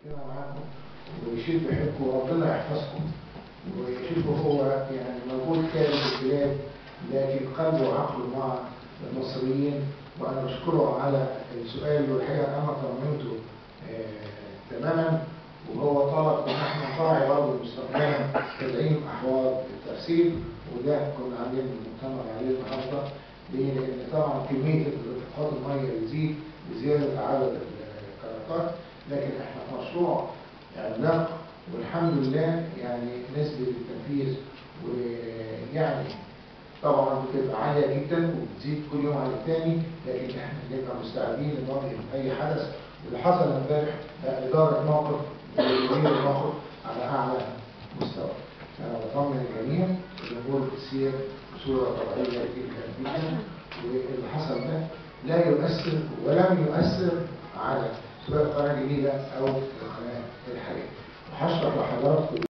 ربنا معاكم ويشيل بحبكم وربنا يحفظكم ويشوفوا هو يعني موجود خارج البلاد لكن قلبه وعقله مع المصريين وانا بشكره على السؤال والحقيقه انا طمنته آه تماما وهو طلب ان احنا نراعي برضه مستقبلا تدعيم احوال التفسير وده كنا عاملين مؤتمر عليه النهارده ليه؟ لان طبعا كميه انخفاض الميه بتزيد بزياده عدد الكراتات لكن احنا في مشروع عملاق والحمد لله يعني نسبه التنفيذ ويعني طبعا بتبقى عاليه جدا وبتزيد كل يوم عن الثاني لكن احنا بنبقى مستعدين لنواجه اي حدث واللي حصل امبارح اداره موقف وتدبير الموقف على اعلى مستوى. انا بطمن الجميع الامور بتسير بصوره طبيعيه جدا جدا واللي حصل ده لا يؤثر ولم يؤثر على سواء القناه الجديده او القناه الحاليه. وهشرح لحضراتكم